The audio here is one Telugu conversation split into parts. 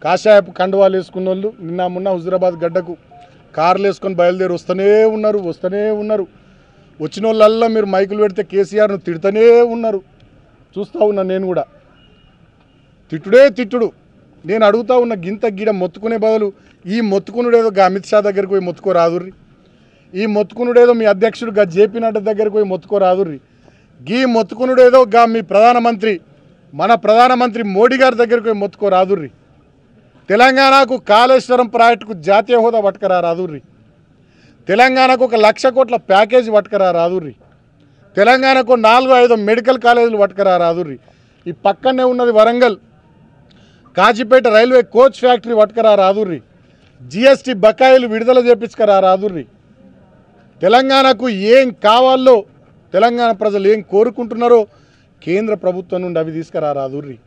కాషాయపు కండువాలు వేసుకున్న వాళ్ళు నిన్న మొన్న హుజురాబాద్ గడ్డకు కార్లు వేసుకొని బయలుదేరి వస్తూనే ఉన్నారు వస్తూనే ఉన్నారు వచ్చిన వాళ్ళల్లా మీరు మైకులు పెడితే కేసీఆర్ను తిడుతూనే ఉన్నారు చూస్తూ ఉన్నా నేను కూడా తిట్టుడే తిట్టుడు నేను అడుగుతా ఉన్న గింత గిడ మొత్తుకునే బదులు ఈ మొత్తుకునుడేదో గా అమిత్ షా దగ్గరికి పోయి మొత్తుకో రాదుర్రి ఈ మొత్తుకునుడేదో మీ అధ్యక్షుడు గా జేపీ నడ్డా దగ్గరికి పోయి మొత్తుకో రాదుర్రి గీ మొత్తుకునుడేదో గా మీ ప్రధానమంత్రి మన ప్రధానమంత్రి మోడీ గారి దగ్గరికి పోయి మొత్తుకో రాదుర్రి తెలంగాణకు కాళేశ్వరం ప్రాజెక్టుకు జాతీయ హోదా పట్టుకరా రాదుర్రి తెలంగాణకు ఒక లక్ష కోట్ల ప్యాకేజీ పట్టుకరా రాదుర్రి తెలంగాణకు నాలుగు ఐదు మెడికల్ కాలేజీలు పట్టుకరా రాదుర్రి ఈ పక్కనే ఉన్నది Warangal Kazipet railway coach factory పట్టుకరా రాదుర్రి జిఎస్టీ బకాయిలు విడుదల చేపించుకరా రాదుర్రి తెలంగాణకు ఏం కావాలో తెలంగాణ ప్రజలు ఏం కోరుకుంటున్నారో కేంద్ర ప్రభుత్వం నుండి అవి తీసుకురా రాదుర్రి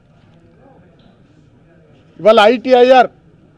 ఇవాళ ITIR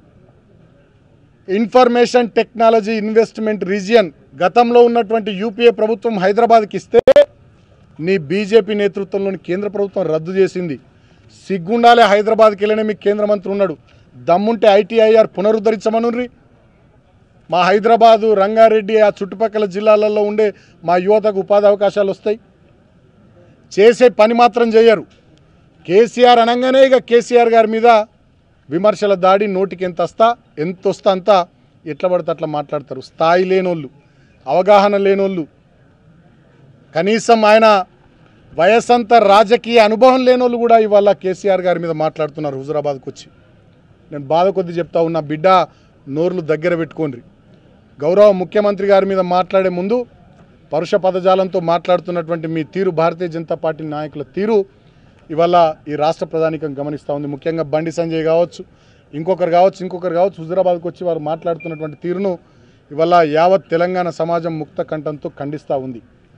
information technology investment region గతంలో ఉన్నటువంటి యూపీఏ ప్రభుత్వం హైదరాబాద్కి ఇస్తే నీ బీజేపీ నేతృత్వంలోని కేంద్ర ప్రభుత్వం రద్దు చేసింది సిగ్గుండాలే హైదరాబాద్కి వెళ్ళిన మీకు కేంద్ర మంత్రి ఉన్నాడు దమ్ముంటే ఐటీఐఆర్ పునరుద్ధరించమనుర్రి మా హైదరాబాదు రంగారెడ్డి ఆ చుట్టుపక్కల జిల్లాలలో ఉండే మా యువతకు ఉపాధి అవకాశాలు వస్తాయి చేసే పని మాత్రం చేయరు కేసీఆర్ అనగానే ఇక కేసీఆర్ గారి మీద విమర్శల దాడి నోటికి ఎంత వస్తా ఎంత వస్తా అంతా ఎట్లా పడితే అట్లా మాట్లాడతారు స్థాయి లేనోళ్ళు అవగాహన లేనోళ్ళు కనీసం ఆయన వయసంత రాజకీయ అనుభవం లేనోళ్ళు కూడా ఇవాళ కేసీఆర్ గారి మీద మాట్లాడుతున్నారు హుజురాబాద్కి వచ్చి నేను బాధ కొద్ది చెప్తా ఉన్నా బిడ్డ నోర్లు దగ్గర పెట్టుకోండి గౌరవ ముఖ్యమంత్రి గారి మీద మాట్లాడే ముందు పరుష పదజాలంతో మాట్లాడుతున్నటువంటి మీ తీరు భారతీయ జనతా పార్టీ నాయకుల తీరు ఇవాళ ఈ రాష్ట్ర ప్రధానికం గమనిస్తూ ఉంది ముఖ్యంగా బండి సంజయ్ కావచ్చు ఇంకొకరు కావచ్చు ఇంకొకరు కావచ్చు హుజురాబాద్కి వచ్చి వారు మాట్లాడుతున్నటువంటి తీరును ఇవాళ యావత్ తెలంగాణ సమాజం ముక్త కంఠంతో ఖండిస్తూ ఉంది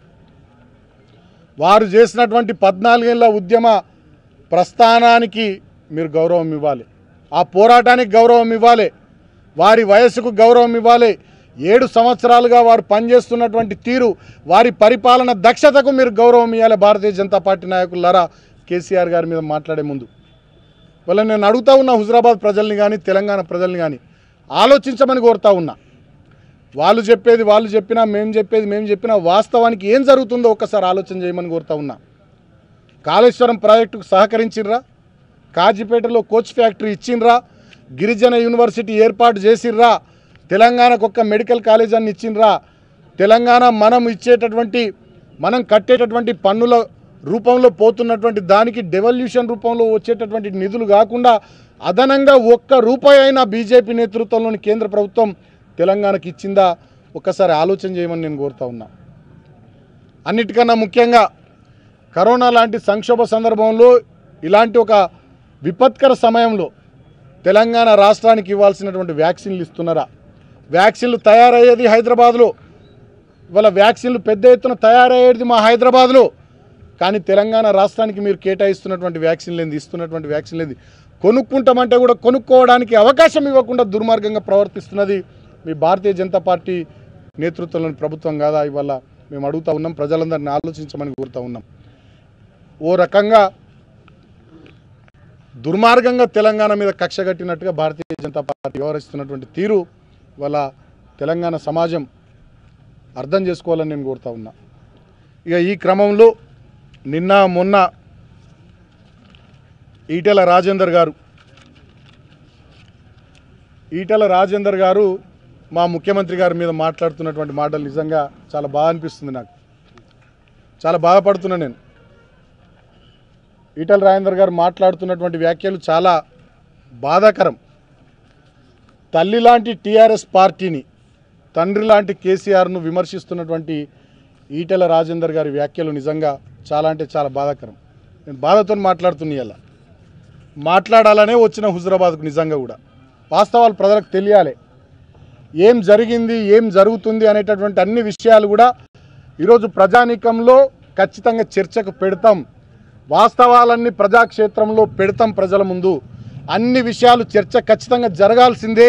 వారు చేసినటువంటి పద్నాలుగేళ్ల ఉద్యమ ప్రస్థానానికి మీరు గౌరవం ఇవ్వాలి ఆ పోరాటానికి గౌరవం ఇవ్వాలి వారి వయస్సుకు గౌరవం ఇవ్వాలి ఏడు సంవత్సరాలుగా వారు పనిచేస్తున్నటువంటి తీరు వారి పరిపాలన దక్షతకు మీరు గౌరవం ఇవ్వాలి భారతీయ జనతా పార్టీ నాయకులారా కేసీఆర్ గారి మీద మాట్లాడే ముందు వాళ్ళ నేను అడుగుతా ఉన్నా హుజరాబాద్ ప్రజల్ని కానీ తెలంగాణ ప్రజల్ని కానీ ఆలోచించమని కోరుతా ఉన్నా వాళ్ళు చెప్పేది వాళ్ళు చెప్పినా మేము చెప్పేది మేము చెప్పినా వాస్తవానికి ఏం జరుగుతుందో ఒక్కసారి ఆలోచన చేయమని కోరుతా ఉన్నా కాళేశ్వరం ప్రాజెక్టుకు సహకరించిర్రా కాజీపేటలో కోచ్ ఫ్యాక్టరీ ఇచ్చిండ్రా గిరిజన యూనివర్సిటీ ఏర్పాటు చేసిర్రా తెలంగాణకు ఒక్క మెడికల్ కాలేజ్ అని ఇచ్చిండ్రా తెలంగాణ మనం ఇచ్చేటటువంటి మనం కట్టేటటువంటి పన్నుల రూపంలో పోతున్నటువంటి దానికి డెవల్యూషన్ రూపంలో వచ్చేటటువంటి నిధులు కాకుండా అదనంగా ఒక్క రూపాయి అయినా బీజేపీ నేతృత్వంలోని కేంద్ర ప్రభుత్వం తెలంగాణకి ఇచ్చిందా ఒక్కసారి ఆలోచన చేయమని నేను కోరుతా ఉన్నా అన్నిటికన్నా ముఖ్యంగా కరోనా లాంటి సంక్షోభ సందర్భంలో ఇలాంటి ఒక విపత్కర సమయంలో తెలంగాణ రాష్ట్రానికి ఇవ్వాల్సినటువంటి వ్యాక్సిన్లు ఇస్తున్నారా వ్యాక్సిన్లు తయారయ్యేది హైదరాబాద్లో ఇవాళ వ్యాక్సిన్లు పెద్ద ఎత్తున తయారయ్యేది మా హైదరాబాద్లో కానీ తెలంగాణ రాష్ట్రానికి మీరు కేటాయిస్తున్నటువంటి వ్యాక్సిన్ లేని ఇస్తున్నటువంటి వ్యాక్సిన్ లేదు కొనుక్కుంటామంటే కూడా కొనుక్కోవడానికి అవకాశం ఇవ్వకుండా దుర్మార్గంగా ప్రవర్తిస్తున్నది మీ భారతీయ జనతా పార్టీ నేతృత్వంలోని ప్రభుత్వం కాదా ఇవాళ మేము అడుగుతా ఉన్నాం ప్రజలందరినీ ఆలోచించమని కోరుతా ఉన్నాం ఓ రకంగా దుర్మార్గంగా తెలంగాణ మీద కక్ష కట్టినట్టుగా భారతీయ జనతా పార్టీ వ్యవహరిస్తున్నటువంటి తీరు ఇవాళ తెలంగాణ సమాజం అర్థం చేసుకోవాలని నేను కోరుతా ఉన్నా ఇక ఈ క్రమంలో నిన్న మొన్న ఈటెల రాజేందర్ గారు ఈటెల రాజేందర్ గారు మా ముఖ్యమంత్రి గారి మీద మాట్లాడుతున్నటువంటి మాటలు నిజంగా చాలా బాగా అనిపిస్తుంది నాకు చాలా బాధపడుతున్నా నేను ఈటల రాజేందర్ గారు మాట్లాడుతున్నటువంటి వ్యాఖ్యలు చాలా బాధాకరం తల్లి లాంటి టీఆర్ఎస్ పార్టీని తండ్రి లాంటి కేసీఆర్ను విమర్శిస్తున్నటువంటి ఈటెల రాజేందర్ గారి వ్యాఖ్యలు నిజంగా చాలా అంటే చాలా బాధాకరం నేను బాధతో మాట్లాడుతున్నా ఇలా మాట్లాడాలనే వచ్చిన హుజరాబాద్కు నిజంగా కూడా వాస్తవాలు ప్రజలకు తెలియాలి ఏం జరిగింది ఏం జరుగుతుంది అనేటటువంటి అన్ని విషయాలు కూడా ఈరోజు ప్రజానీకంలో ఖచ్చితంగా చర్చకు పెడతాం వాస్తవాలన్నీ ప్రజాక్షేత్రంలో పెడతాం ప్రజల ముందు అన్ని విషయాలు చర్చ ఖచ్చితంగా జరగాల్సిందే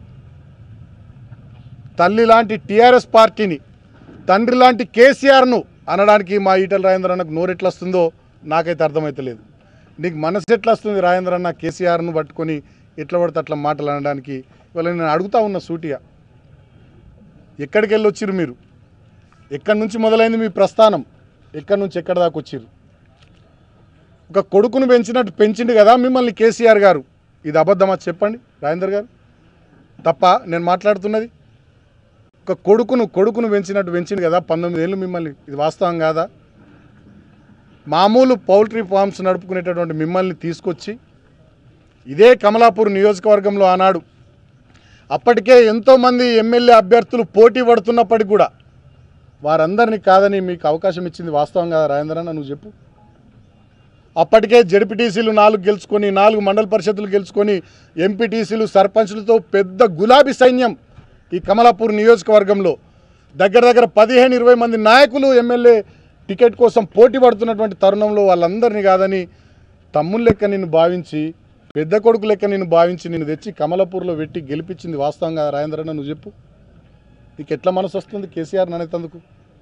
తల్లి లాంటి టీఆర్ఎస్ పార్టీని తండ్రి లాంటి కేసీఆర్ను అనడానికి మా ఈటల రాజేంద్ర అన్నకు నోరెట్లా వస్తుందో నాకైతే అర్థమైతలేదు నీకు మనసు ఎట్లా వస్తుంది రాజేంద్ర అన్న కేసీఆర్ను పట్టుకొని ఎట్లా పడితే అట్లా మాటలు అనడానికి ఇవాళ నేను అడుగుతా ఉన్నా సూటిగా ఎక్కడికి వెళ్ళి వచ్చిర్రు మీరు ఎక్కడి నుంచి మొదలైంది మీ ప్రస్థానం ఎక్కడి నుంచి ఎక్కడి దాకా వచ్చిర్రు ఒక కొడుకును పెంచినట్టు పెంచిండు కదా మిమ్మల్ని కేసీఆర్ గారు ఇది అబద్ధమా చెప్పండి రాజేందర్ గారు తప్ప నేను మాట్లాడుతున్నది ఒక కొడుకును కొడుకును పెంచినట్టు పెంచిండు కదా పంతొమ్మిది ఏళ్ళు మిమ్మల్ని ఇది వాస్తవం కాదా మామూలు పౌల్ట్రీ ఫార్మ్స్ నడుపుకునేటటువంటి మిమ్మల్ని తీసుకొచ్చి ఇదే కమలాపూర్ నియోజకవర్గంలో ఆనాడు అప్పటికే ఎంతోమంది ఎమ్మెల్యే అభ్యర్థులు పోటీ పడుతున్నప్పటికి కూడా వారందరినీ కాదని మీకు అవకాశం ఇచ్చింది వాస్తవం కదా రాజేంద్రన్న నువ్వు చెప్పు అప్పటికే జడ్పీటీసీలు నాలుగు గెలుచుకొని నాలుగు మండల పరిషత్తులు గెలుచుకొని ఎంపీటీసీలు సర్పంచ్లతో పెద్ద గులాబీ సైన్యం ఈ కమలాపూర్ నియోజకవర్గంలో దగ్గర దగ్గర పదిహేను ఇరవై మంది నాయకులు ఎమ్మెల్యే టికెట్ కోసం పోటీ పడుతున్నటువంటి తరుణంలో వాళ్ళందరినీ కాదని తమ్ముళ్ళ లెక్క నిన్ను భావించి పెద్ద కొడుకు లెక్క నిన్ను భావించి నిన్ను తెచ్చి కమలాపూర్లో పెట్టి గెలిపించింది వాస్తవం కదా రాజేంద్రన్న నువ్వు చెప్పు నీకు ఎట్లా మనసు వస్తుంది కేసీఆర్ ననేతందుకు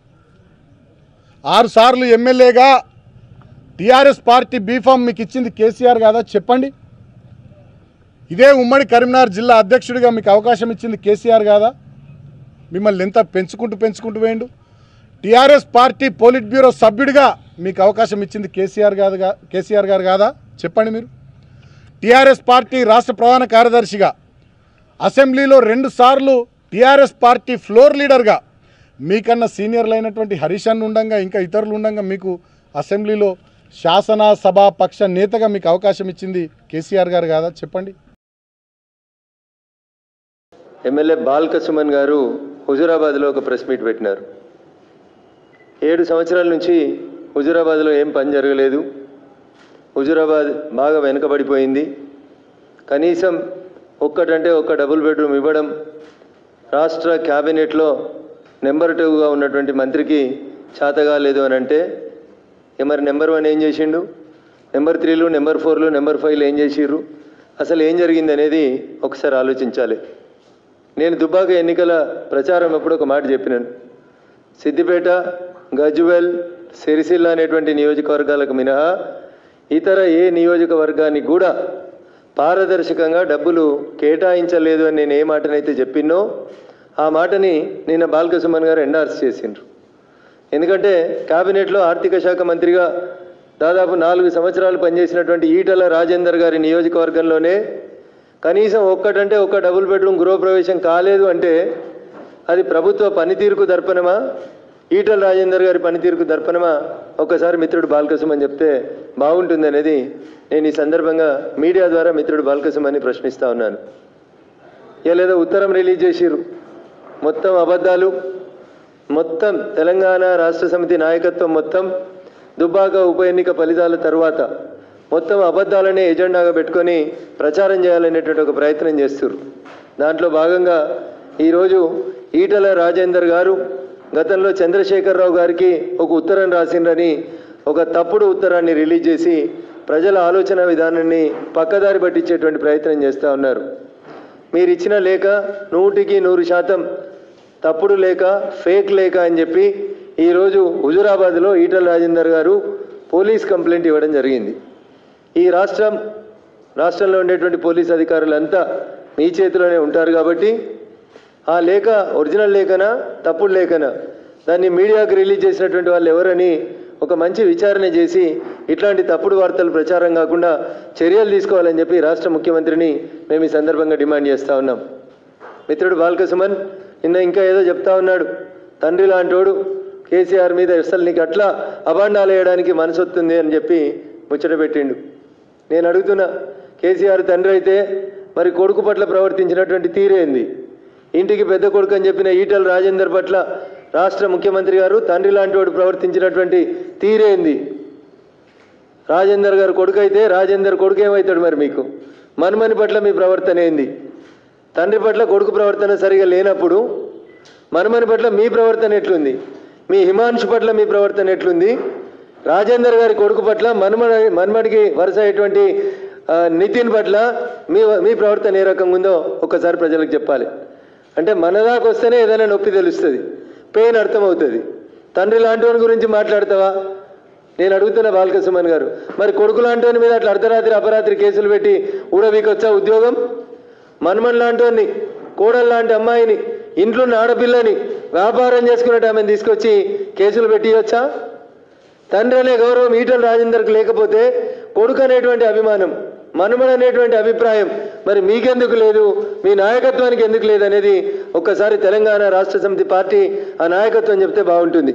ఆరు సార్లు ఎమ్మెల్యేగా టీఆర్ఎస్ పార్టీ బీఫామ్ మీకు ఇచ్చింది కేసీఆర్ కాదా చెప్పండి ఇదే ఉమ్మడి కరీంనగర్ జిల్లా అధ్యక్షుడిగా మీకు అవకాశం ఇచ్చింది కేసీఆర్ కాదా మిమ్మల్ని ఎంత పెంచుకుంటూ పెంచుకుంటూ వేయండు టీఆర్ఎస్ పార్టీ పోలిట్ బ్యూరో సభ్యుడిగా మీకు అవకాశం ఇచ్చింది కేసీఆర్ కాదు గా- కేసీఆర్ గారు కాదా చెప్పండి మీరు టీఆర్ఎస్ పార్టీ రాష్ట్ర ప్రధాన కార్యదర్శిగా అసెంబ్లీలో రెండు సార్లు టీఆర్ఎస్ పార్టీ ఫ్లోర్ లీడర్గా మీకన్నా సీనియర్లు అయినటువంటి హరీష్ అన్న ఉండంగా ఇంకా ఇతరులు ఉండంగా మీకు అసెంబ్లీలో శాసనసభా పక్ష నేతగా మీకు అవకాశం ఇచ్చింది కేసీఆర్ గారు కాదా చెప్పండి ఎమ్మెల్యే బాల్క సుమన్ గారు హుజూరాబాద్లో ఒక ప్రెస్ మీట్ పెట్టినారు ఏడు సంవత్సరాల నుంచి హుజూరాబాద్లో ఏం పని జరగలేదు హుజూరాబాద్ బాగా వెనుకబడిపోయింది కనీసం ఒక్కటంటే ఒక్క డబుల్ బెడ్రూమ్ ఇవ్వడం రాష్ట్ర క్యాబినెట్లో నెంబర్ టూగా ఉన్నటువంటి మంత్రికి చేతగా లేదు అని అంటే ఇక మరి నెంబర్ వన్ ఏం చేసిండు నెంబర్ త్రీలు నెంబర్ ఫోర్లు నెంబర్ ఫైవ్లు ఏం చేసిర్రు అసలు ఏం జరిగింది అనేది ఒకసారి ఆలోచించాలి నేను దుబ్బాక ఎన్నికల ప్రచారం ఎప్పుడు ఒక మాట చెప్పినాను సిద్దిపేట గజ్వెల్ సిరిసిల్ల అనేటువంటి నియోజకవర్గాలకు మినహా ఇతర ఏ నియోజకవర్గానికి కూడా పారదర్శకంగా డబ్బులు కేటాయించలేదు అని నేను ఏ మాటనైతే చెప్పినో ఆ మాటని నిన్న బాల్క సుమన్ గారు ఎండార్స్ చేసిండ్రు ఎందుకంటే కేబినెట్లో ఆర్థిక శాఖ మంత్రిగా దాదాపు నాలుగు సంవత్సరాలు పనిచేసినటువంటి ఈటల రాజేందర్ గారి నియోజకవర్గంలోనే కనీసం ఒక్కటంటే ఒక్క డబుల్ బెడ్రూమ్ గృహప్రవేశం కాలేదు అంటే అది ప్రభుత్వ పనితీరుకు దర్పణమా ఈటల రాజేందర్ గారి పనితీరుకు దర్పణమా ఒక్కసారి మిత్రుడు బాల్కసం అని చెప్తే బాగుంటుంది అనేది నేను ఈ సందర్భంగా మీడియా ద్వారా మిత్రుడు బాల్కసం అని ప్రశ్నిస్తా ఉన్నాను ఇక లేదా ఉత్తరం రిలీజ్ చేసిర్రు మొత్తం అబద్ధాలు మొత్తం తెలంగాణ రాష్ట్ర సమితి నాయకత్వం మొత్తం దుబ్బాక ఉప ఎన్నిక ఫలితాల తరువాత మొత్తం అబద్ధాలనే ఎజెండాగా పెట్టుకొని ప్రచారం చేయాలనేటువంటి ఒక ప్రయత్నం చేస్తున్నారు దాంట్లో భాగంగా ఈరోజు ఈటల రాజేందర్ గారు గతంలో చంద్రశేఖరరావు గారికి ఒక ఉత్తరం రాసిండ్రని ఒక తప్పుడు ఉత్తరాన్ని రిలీజ్ చేసి ప్రజల ఆలోచన విధానాన్ని పక్కదారి పట్టించేటువంటి ప్రయత్నం చేస్తూ ఉన్నారు మీరు ఇచ్చిన లేఖ నూటికి నూరు శాతం తప్పుడు లేఖ ఫేక్ లేఖ అని చెప్పి ఈరోజు హుజురాబాద్లో ఈటల రాజేందర్ గారు పోలీస్ కంప్లైంట్ ఇవ్వడం జరిగింది ఈ రాష్ట్రం రాష్ట్రంలో ఉండేటువంటి పోలీస్ అధికారులంతా మీ చేతిలోనే ఉంటారు కాబట్టి ఆ లేఖ ఒరిజినల్ లేఖనా తప్పుడు లేఖనా దాన్ని మీడియాకు రిలీజ్ చేసినటువంటి వాళ్ళు ఎవరని ఒక మంచి విచారణ చేసి ఇట్లాంటి తప్పుడు వార్తలు ప్రచారం కాకుండా చర్యలు తీసుకోవాలని చెప్పి రాష్ట్ర ముఖ్యమంత్రిని మేము ఈ సందర్భంగా డిమాండ్ చేస్తూ ఉన్నాం మిత్రుడు బాల్క సుమన్ నిన్న ఇంకా ఏదో చెప్తా ఉన్నాడు తండ్రి లాంటోడు కేసీఆర్ మీద అసలు నీకు అట్లా అభాండాలు వేయడానికి మనసు వస్తుంది అని చెప్పి ముచ్చట పెట్టిండు నేను అడుగుతున్నా కేసీఆర్ తండ్రి అయితే మరి కొడుకు పట్ల ప్రవర్తించినటువంటి తీరేంది ఇంటికి పెద్ద కొడుకు అని చెప్పిన ఈటల రాజేందర్ పట్ల రాష్ట్ర ముఖ్యమంత్రి గారు తండ్రి లాంటి వాడు ప్రవర్తించినటువంటి తీరేంది రాజేందర్ గారు కొడుకు అయితే రాజేందర్ కొడుకు ఏమవుతాడు మరి మీకు మనుమని పట్ల మీ ప్రవర్తన ఏంది తండ్రి పట్ల కొడుకు ప్రవర్తన సరిగా లేనప్పుడు మనుమని పట్ల మీ ప్రవర్తన ఎట్లుంది మీ హిమాంశు పట్ల మీ ప్రవర్తన ఎట్లుంది రాజేందర్ గారి కొడుకు పట్ల మనుమడి మనుమడికి వరుస అయ్యేటువంటి ఆ, నితిన్ పట్ల మీ మీ ప్రవర్తన ఏ రకంగా ఉందో ఒక్కసారి ప్రజలకు చెప్పాలి అంటే మన దాకా వస్తేనే ఏదైనా నొప్పి తెలుస్తుంది పెయిన్ అర్థమవుతుంది తండ్రి లాంటి వాని గురించి మాట్లాడతావా నేను అడుగుతున్న బాలకృష్ణమన్ గారు మరి కొడుకు లాంటి వాని మీద అట్లా అర్ధరాత్రి అపరాత్రి కేసులు పెట్టి ఊడవీకొచ్చా ఉద్యోగం మన్మన్ లాంటి కోడలు లాంటి అమ్మాయిని ఇంట్లో ఉన్న ఆడపిల్లని వ్యాపారం చేసుకున్నట్టు ఆమెను తీసుకొచ్చి కేసులు పెట్టియొచ్చా తండ్రి అనే గౌరవం ఈటల రాజేందర్కి లేకపోతే కొడుకు అనేటువంటి అభిమానం మనుమడు అనేటువంటి అభిప్రాయం మరి మీకెందుకు లేదు మీ నాయకత్వానికి ఎందుకు లేదు అనేది ఒక్కసారి తెలంగాణ రాష్ట్ర సమితి పార్టీ ఆ నాయకత్వం చెప్తే బాగుంటుంది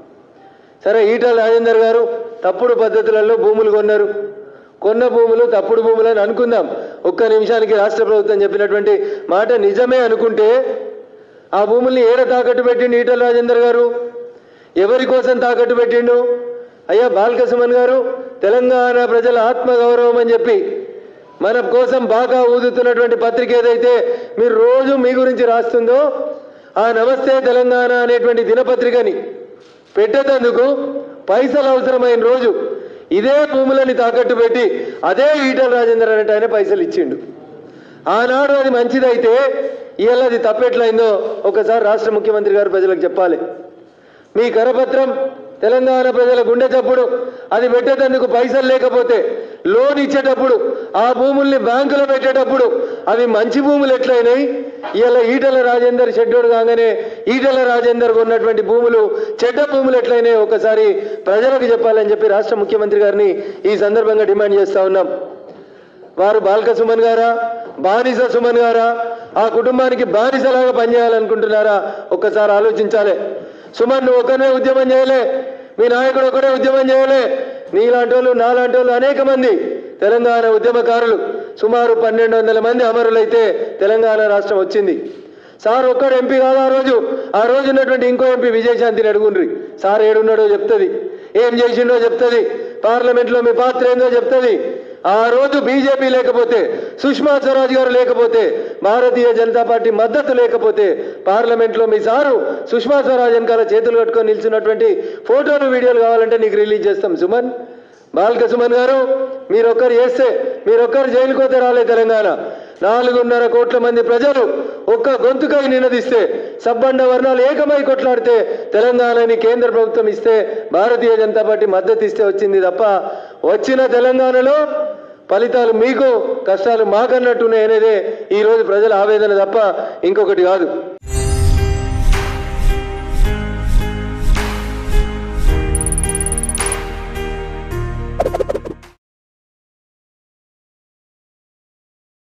సరే ఈటల రాజేందర్ గారు తప్పుడు పద్ధతులలో భూములు కొన్నారు కొన్న భూములు తప్పుడు భూములు అని అనుకుందాం ఒక్క నిమిషానికి రాష్ట్ర ప్రభుత్వం చెప్పినటువంటి మాట నిజమే అనుకుంటే ఆ భూముల్ని ఏడ తాకట్టు పెట్టిండు ఈటల రాజేందర్ గారు ఎవరి కోసం తాకట్టు పెట్టిండు అయ్యా బాలకసుమన్ గారు తెలంగాణ ప్రజల ఆత్మగౌరవం అని చెప్పి మన కోసం బాగా ఊదుతున్నటువంటి పత్రిక ఏదైతే మీరు రోజు మీ గురించి రాస్తుందో ఆ నమస్తే తెలంగాణ అనేటువంటి దినపత్రికని పెట్టేందుకు పైసలు అవసరమైన రోజు ఇదే భూములని తాకట్టు పెట్టి అదే ఈటల రాజేందర్ అనేట ఆయన పైసలు ఇచ్చిండు ఆనాడు అది మంచిదైతే ఇవాళ అది తప్పెట్లయిందో ఒకసారి రాష్ట్ర ముఖ్యమంత్రి గారు ప్రజలకు చెప్పాలి మీ కరపత్రం తెలంగాణ ప్రజల గుండె చప్పుడు అది పెట్టేటందుకు పైసలు లేకపోతే లోన్ ఇచ్చేటప్పుడు ఆ భూముల్ని బ్యాంకులో పెట్టేటప్పుడు అవి మంచి భూములు ఎట్లయినాయి ఇవాళ ఈటల రాజేందర్ షెడ్యూల్ కాగానే ఈటల రాజేందర్ ఉన్నటువంటి భూములు చెడ్డ భూములు ఎట్లయినాయి ఒకసారి ప్రజలకు చెప్పాలని చెప్పి రాష్ట్ర ముఖ్యమంత్రి గారిని ఈ సందర్భంగా డిమాండ్ చేస్తా ఉన్నాం వారు బాల్క సుమన్ గారా బానిస సుమన్ గారా ఆ కుటుంబానికి బానిసలాగా పనిచేయాలనుకుంటున్నారా ఒక్కసారి ఆలోచించాలి సుమన్ నువ్వు ఒకనే ఉద్యమం చేయలే మీ నాయకుడు ఒకటే ఉద్యమం చేయలే నీలాంటి వాళ్ళు నాలాంటి వాళ్ళు అనేక మంది తెలంగాణ ఉద్యమకారులు సుమారు పన్నెండు వందల మంది అమరులైతే తెలంగాణ రాష్ట్రం వచ్చింది సార్ ఒక్కడు ఎంపీ కాదు ఆ రోజు ఆ రోజు ఉన్నటువంటి ఇంకో ఎంపీ విజయశాంతిని అడుగుండ్రి సార్ ఏడున్నాడో చెప్తుంది ఏం చేసిండో చెప్తుంది పార్లమెంట్లో మీ పాత్ర ఏందో చెప్తుంది ఆ రోజు బీజేపీ లేకపోతే సుష్మా స్వరాజ్ గారు లేకపోతే భారతీయ జనతా పార్టీ మద్దతు లేకపోతే పార్లమెంట్లో మీ సారు సుష్మా స్వరాజ్ వెనకాల చేతులు కట్టుకొని నిల్చున్నటువంటి ఫోటోలు వీడియోలు కావాలంటే నీకు రిలీజ్ చేస్తాం సుమన్ బాల్క సుమన్ గారు మీరొక్కరు చేస్తే మీరొక్కరు జైలుకు పోతే రాలే తెలంగాణ నాలుగున్నర కోట్ల మంది ప్రజలు ఒక్క గొంతుకై నినదిస్తే సబ్బండ వర్ణాలు ఏకమై కొట్లాడితే తెలంగాణని కేంద్ర ప్రభుత్వం ఇస్తే భారతీయ జనతా పార్టీ మద్దతు ఇస్తే వచ్చింది తప్ప వచ్చిన తెలంగాణలో ఫలితాలు మీకు కష్టాలు మాకన్నట్టున్నాయి అనేదే ఈ రోజు ప్రజల ఆవేదన తప్ప ఇంకొకటి కాదు